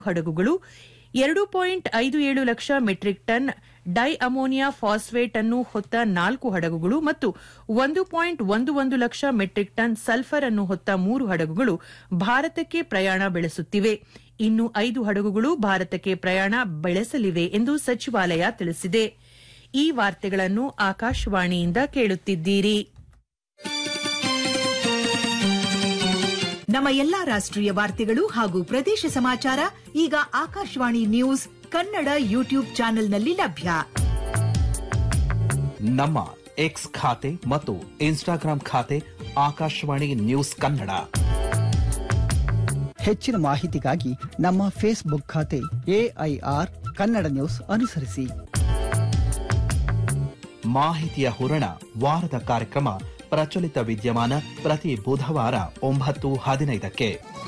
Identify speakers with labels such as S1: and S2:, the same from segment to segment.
S1: ಹಡಗುಗಳು ಎರಡು ಪಾಯಿಂಟ್ ಐದು ಏಳು lakh metric tonne di ammonia phosphate ಅನ್ನು ಹೊತ್ತ ನಾಲ್ಕು ಹಡಗುಗಳು ಮತ್ತು ಒಂದು ಪಾಯಿಂಟ್ ಒಂದು ಒಂದು ಲಕ್ಷ ಮೆಟ್ರಿಕ್ ಟನ್ ಸಲ್ಫರ್ ಅನ್ನು ಹೊತ್ತ ಮೂರು ಹಡಗುಗಳು ಭಾರತಕ್ಕೆ ಪ್ರಯಾಣ ಬೆಳೆಸುತ್ತಿವೆ ಇನ್ನು ಐದು ಹಡಗುಗಳು ಭಾರತಕ್ಕೆ ಪ್ರಯಾಣ ಬೆಳೆಸಲಿವೆ ಎಂದು ಸಚಿವಾಲಯ ತಿಳಿಸಿದೆ ಈ ವಾರ್ತೆಗಳನ್ನು ಆಕಾಶವಾಣಿಯಿಂದ ಕೇಳುತ್ತಿದ್ದೀರಿ
S2: ನಮ್ಮ ಎಲ್ಲಾ ರಾಷ್ಟ್ರೀಯ ವಾರ್ತೆಗಳು ಹಾಗೂ ಪ್ರದೇಶ ಸಮಾಚಾರ ಈಗ ಆಕಾಶವಾಣಿ ನ್ಯೂಸ್ ಕನ್ನಡ ಯೂಟ್ಯೂಬ್ ಚಾನೆಲ್ನಲ್ಲಿ ಲಭ್ಯ
S3: ನಮ್ಮ ಎಕ್ಸ್ ಖಾತೆ ಮತ್ತು ಇನ್ಸ್ಟಾಗ್ರಾಂ ಖಾತೆ ಆಕಾಶವಾಣಿ ನ್ಯೂಸ್ ಕನ್ನಡ
S4: ಹೆಚ್ಚಿನ ಮಾಹಿತಿಗಾಗಿ ನಮ್ಮ ಫೇಸ್ಬುಕ್ ಖಾತೆ ಎಐಆರ್ ಕನ್ನಡ ನ್ಯೂಸ್ ಅನುಸರಿಸಿ
S3: ಮಾಹಿತಿಯ ಹೂರಣ ವಾರದ ಕಾರ್ಯಕ್ರಮ ಪ್ರಚಲಿತ ವಿದ್ಯಮಾನ ಪ್ರತಿ ಬುಧವಾರ ಒಂಬತ್ತು ಹದಿನೈದಕ್ಕೆ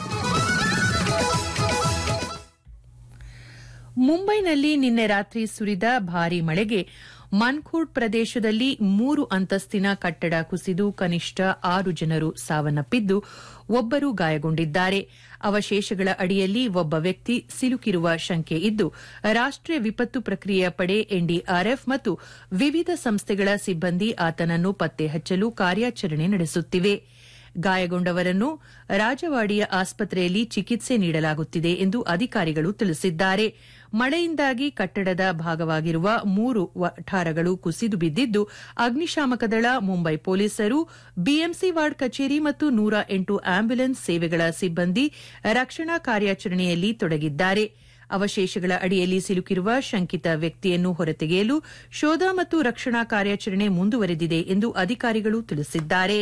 S1: ಮುಂಬೈನಲ್ಲಿ ನಿನ್ನೆ ರಾತ್ರಿ ಸುರಿದ ಭಾರೀ ಮಳೆಗೆ ಮನ್ಖೂಡ್ ಪ್ರದೇಶದಲ್ಲಿ ಮೂರು ಅಂತಸ್ತಿನ ಕಟ್ಟಡ ಕುಸಿದು ಕನಿಷ್ಠ ಆರು ಜನರು ಸಾವನ್ನಪ್ಪಿದ್ದು ಒಬ್ಬರು ಗಾಯಗೊಂಡಿದ್ದಾರೆ ಅವಶೇಷಗಳ ಅಡಿಯಲ್ಲಿ ಒಬ್ಬ ವ್ಯಕ್ತಿ ಸಿಲುಕಿರುವ ಶಂಕೆ ಇದ್ದು ರಾಷ್ಟೀಯ ವಿಪತ್ತು ಪ್ರಕ್ರಿಯೆಯ ಪಡೆ ಎನ್ಡಿಆರ್ಎಫ್ ಮತ್ತು ವಿವಿಧ ಸಂಸ್ಥೆಗಳ ಸಿಬ್ಬಂದಿ ಆತನನ್ನು ಪತ್ತೆ ಹಚ್ಚಲು ಕಾರ್ಯಾಚರಣೆ ನಡೆಸುತ್ತಿವೆ ಗಾಯಗೊಂಡವರನ್ನು ರಾಜವಾಡಿಯ ಆಸ್ಪತ್ರೆಯಲ್ಲಿ ಚಿಕಿತ್ಸೆ ನೀಡಲಾಗುತ್ತಿದೆ ಎಂದು ಅಧಿಕಾರಿಗಳು ತಿಳಿಸಿದ್ದಾರೆ ಮಳೆಯಿಂದಾಗಿ ಕಟ್ಟಡದ ಭಾಗವಾಗಿರುವ ಮೂರು ವಠಾರಗಳು ಕುಸಿದು ಬಿದ್ದಿದ್ದು ಅಗ್ನಿಶಾಮಕ ದಳ ಮುಂಬೈ ಪೊಲೀಸರು ಬಿಎಂಸಿ ವಾರ್ಡ್ ಕಚೇರಿ ಮತ್ತು ನೂರ ಎಂಟು ಆಂಬ್ಯುಲೆನ್ಸ್ ಸೇವೆಗಳ ಸಿಬ್ಬಂದಿ ರಕ್ಷಣಾ ಕಾರ್ಯಾಚರಣೆಯಲ್ಲಿ ತೊಡಗಿದ್ದಾರೆ ಅವಶೇಷಗಳ ಅಡಿಯಲ್ಲಿ ಸಿಲುಕಿರುವ ಶಂಕಿತ ವ್ಯಕ್ತಿಯನ್ನು ಹೊರತೆಗೆಯಲು ಶೋಧ ಮತ್ತು ರಕ್ಷಣಾ ಕಾರ್ಯಾಚರಣೆ ಮುಂದುವರೆದಿದೆ ಎಂದು ಅಧಿಕಾರಿಗಳು ತಿಳಿಸಿದ್ದಾರೆ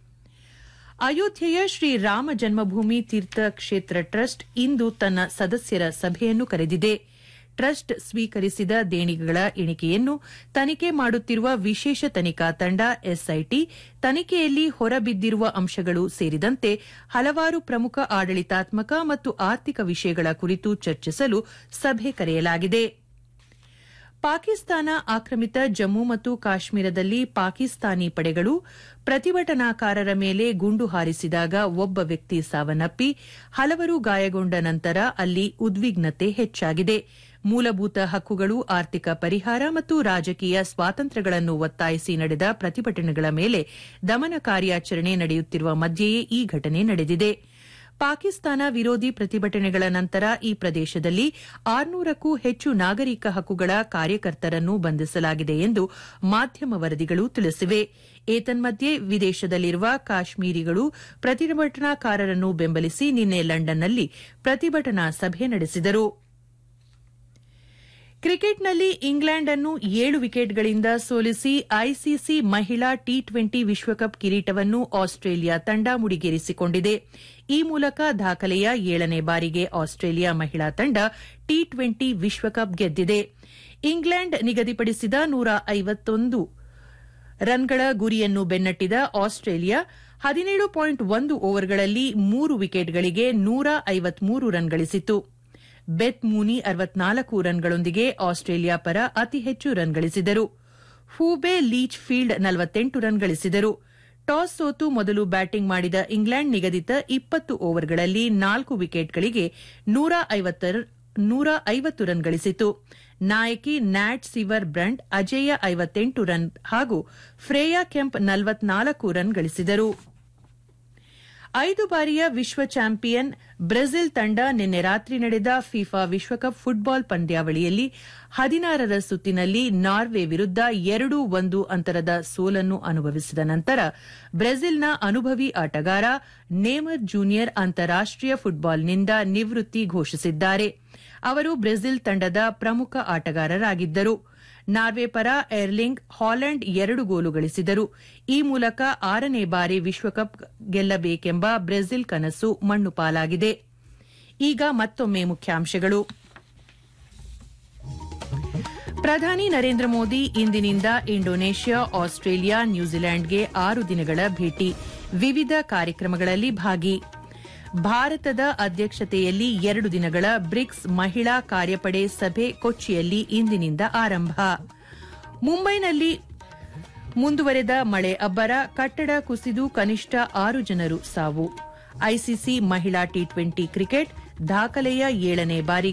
S1: ಅಯೋಧ್ಯೆಯ ಶ್ರೀ ರಾಮ ಜನ್ಮಭೂಮಿ ತೀರ್ಥ ಕ್ಷೇತ್ರ ಟ್ರಸ್ಟ್ ಇಂದು ತನ್ನ ಸದಸ್ಯರ ಸಭೆಯನ್ನು ಕರೆದಿದೆ ಟ್ರಸ್ಟ್ ಸ್ವೀಕರಿಸಿದ ದೇಣಿಗೆಗಳ ಎಣಿಕೆಯನ್ನು ತನಿಖೆ ಮಾಡುತ್ತಿರುವ ವಿಶೇಷ ತನಿಖಾ ತಂಡ ಎಸ್ಐಟಿ ತನಿಖೆಯಲ್ಲಿ ಹೊರಬಿದ್ದಿರುವ ಅಂಶಗಳು ಸೇರಿದಂತೆ ಹಲವಾರು ಪ್ರಮುಖ ಆಡಳಿತಾತ್ಮಕ ಮತ್ತು ಆರ್ಥಿಕ ವಿಷಯಗಳ ಕುರಿತು ಚರ್ಚಿಸಲು ಸಭೆ ಕರೆಯಲಾಗಿದೆ ಪಾಕಿಸ್ತಾನ ಆಕ್ರಮಿತ ಜಮ್ಮು ಮತ್ತು ಕಾಶ್ಮೀರದಲ್ಲಿ ಪಾಕಿಸ್ತಾನಿ ಪಡೆಗಳು ಪ್ರತಿಭಟನಾಕಾರರ ಮೇಲೆ ಗುಂಡು ಹಾರಿಸಿದಾಗ ಒಬ್ಬ ವ್ಯಕ್ತಿ ಸಾವನ್ನಪ್ಪಿ ಹಲವರು ಗಾಯಗೊಂಡ ನಂತರ ಅಲ್ಲಿ ಉದ್ವಿಗ್ನತೆ ಹೆಚ್ಚಾಗಿದೆ ಮೂಲಭೂತ ಹಕ್ಕುಗಳು ಆರ್ಥಿಕ ಪರಿಹಾರ ಮತ್ತು ರಾಜಕೀಯ ಸ್ವಾತಂತ್ರ್ಯಗಳನ್ನು ಒತ್ತಾಯಿಸಿ ನಡೆದ ಪ್ರತಿಭಟನೆಗಳ ಮೇಲೆ ದಮನ ಕಾರ್ಯಾಚರಣೆ ನಡೆಯುತ್ತಿರುವ ಮಧ್ಯೆಯೇ ಈ ಘಟನೆ ನಡೆದಿದೆ ಪಾಕಿಸ್ತಾನ ವಿರೋಧಿ ಪ್ರತಿಭಟನೆಗಳ ನಂತರ ಈ ಪ್ರದೇಶದಲ್ಲಿ ಆರ್ನೂರಕ್ಕೂ ಹೆಚ್ಚು ನಾಗರಿಕ ಹಕ್ಕುಗಳ ಕಾರ್ಯಕರ್ತರನ್ನು ಬಂಧಿಸಲಾಗಿದೆ ಎಂದು ಮಾಧ್ಯಮ ವರದಿಗಳು ತಿಳಿಸಿವೆ ಏತನ್ಮಧ್ಯೆ ವಿದೇಶದಲ್ಲಿರುವ ಕಾಶ್ಮೀರಿಗಳು ಪ್ರತಿಭಟನಾಕಾರರನ್ನು ಬೆಂಬಲಿಸಿ ನಿನ್ನೆ ಲಂಡನ್ನಲ್ಲಿ ಪ್ರತಿಭಟನಾ ಸಭೆ ನಡೆಸಿದರು ಕ್ರಿಕೆಟ್ನಲ್ಲಿ ಇಂಗ್ಲೆಂಡ್ ಅನ್ನು ಏಳು ವಿಕೆಟ್ಗಳಿಂದ ಸೋಲಿಸಿ ಐಸಿಸಿ ಮಹಿಳಾ ಟಿ ಟ್ವೆಂಟಿ ವಿಶ್ವಕಪ್ ಕಿರೀಟವನ್ನು ಆಸ್ಟ್ರೇಲಿಯಾ ತಂಡ ಮುಡಿಗೇರಿಸಿಕೊಂಡಿದೆ ಈ ಮೂಲಕ ದಾಖಲೆಯ ಏಳನೇ ಬಾರಿಗೆ ಆಸ್ಟ್ರೇಲಿಯಾ ಮಹಿಳಾ ತಂಡ ಟಿ ಟ್ವೆಂಟಿ ವಿಶ್ವಕಪ್ ಗೆದ್ದಿದೆ ಇಂಗ್ಲೆಂಡ್ ನಿಗದಿಪಡಿಸಿದ ನೂರ ಐವತ್ತೊಂದು ರನ್ಗಳ ಗುರಿಯನ್ನು ಬೆನ್ನಟ್ಟಿದ ಆಸ್ಟ್ರೇಲಿಯಾ ಹದಿನೇಳು ಪಾಯಿಂಟ್ ಒಂದು ಓವರ್ಗಳಲ್ಲಿ ಮೂರು ವಿಕೆಟ್ಗಳಿಗೆ ನೂರ ಐವತ್ಮೂರು ರನ್ ಗಳಿಸಿತು ಬೆತ್ ಮೂನಿ ಅರವತ್ನಾಲ್ಕು ರನ್ಗಳೊಂದಿಗೆ ಆಸ್ಟ್ರೇಲಿಯಾ ಪರ ಅತಿ ಹೆಚ್ಚು ರನ್ ಗಳಿಸಿದರು ಹೂಬೆ ಲೀಚ್ ಫೀಲ್ಡ್ ನಲವತ್ತೆಂಟು ರನ್ ಗಳಿಸಿದರು ಟಾಸ್ ಸೋತು ಮೊದಲು ಬ್ಯಾಟಿಂಗ್ ಮಾಡಿದ ಇಂಗ್ಲೆಂಡ್ ನಿಗದಿತ ಇಪ್ಪತ್ತು ಓವರ್ಗಳಲ್ಲಿ ನಾಲ್ಕು ವಿಕೆಟ್ಗಳಿಗೆ ನೂರ ಐವತ್ತು ರನ್ ಗಳಿಸಿತು ನಾಯಕಿ ನ್ಯಾಟ್ ಸಿವರ್ ಬ್ರಂಡ್ ಅಜೇಯ ಐವತ್ತೆಂಟು ರನ್ ಹಾಗೂ ಫ್ರೇಯಾ ಕೆಂಪ್ ನಲವತ್ನಾಲ್ಕು ರನ್ ಗಳಿಸಿದರು ಐದು ಬಾರಿಯ ವಿಶ್ವ ಚಾಂಪಿಯನ್ ಬ್ರೆಜಿಲ್ ತಂಡ ನಿನ್ನೆ ರಾತ್ರಿ ನಡೆದ ಫಿಫಾ ವಿಶ್ವಕಪ್ ಫುಟ್ಬಾಲ್ ಪಂದ್ಯಾವಳಿಯಲ್ಲಿ ಹದಿನಾರರ ಸುತ್ತಿನಲ್ಲಿ ನಾರ್ವೆ ವಿರುದ್ದ ಎರಡು ಒಂದು ಅಂತರದ ಸೋಲನ್ನು ಅನುಭವಿಸಿದ ನಂತರ ಬ್ರೆಜಿಲ್ನ ಅನುಭವಿ ಆಟಗಾರ ನೇಮರ್ ಜೂನಿಯರ್ ಅಂತಾರಾಷ್ಟೀಯ ಫುಟ್ಬಾಲ್ನಿಂದ ನಿವೃತ್ತಿ ಘೋಷಿಸಿದ್ದಾರೆ ಅವರು ಬ್ರೆಜಿಲ್ ತಂಡದ ಪ್ರಮುಖ ಆಟಗಾರರಾಗಿದ್ದರು ನಾರ್ವೆ ಪರ ಏರ್ಲಿಂಗ್ ಹಾಲೆಂಡ್ ಎರಡು ಗೋಲು ಗಳಿಸಿದರು ಈ ಮೂಲಕ ಆರನೇ ಬಾರಿ ವಿಶ್ವಕಪ್ ಗೆಲ್ಲಬೇಕೆಂಬ ಬ್ರೆಜಿಲ್ ಕನಸು ಮಣ್ಣು ಪಾಲಾಗಿದೆ ಈಗ ಮತ್ತೊಮ್ಮೆ ಮುಖ್ಯಾಂಶಗಳು ಪ್ರಧಾನಿ ನರೇಂದ್ರ ಮೋದಿ ಇಂದಿನಿಂದ ಇಂಡೋನೇಷ್ಯಾ ಆಸ್ಟ್ರೇಲಿಯಾ ನ್ಯೂಜಿಲೆಂಡ್ಗೆ ಆರು ದಿನಗಳ ಭೇಟಿ ವಿವಿಧ ಕಾರ್ಯಕ್ರಮಗಳಲ್ಲಿ ಭಾಗಿ ಭಾರತದ ಅಧ್ಯಕ್ಷತೆಯಲ್ಲಿ ಎರಡು ದಿನಗಳ ಬ್ರಿಕ್ಸ್ ಮಹಿಳಾ ಕಾರ್ಯಪಡೆ ಸಭೆ ಕೊಚ್ಚಿಯಲ್ಲಿ ಇಂದಿನಿಂದ ಆರಂಭ ಮುಂಬೈನಲ್ಲಿ ಮುಂದುವರೆದ ಮಳೆ ಅಬ್ಬರ ಕಟ್ಟಡ ಕುಸಿದು ಕನಿಷ್ಠ ಆರು ಜನರು ಸಾವು ಐಸಿಸಿ ಮಹಿಳಾ ಟಿ ಟ್ವೆಂಟಿ ಕ್ರಿಕೆಟ್ ದಾಖಲೆಯ ಏಳನೇ ಬಾರಿ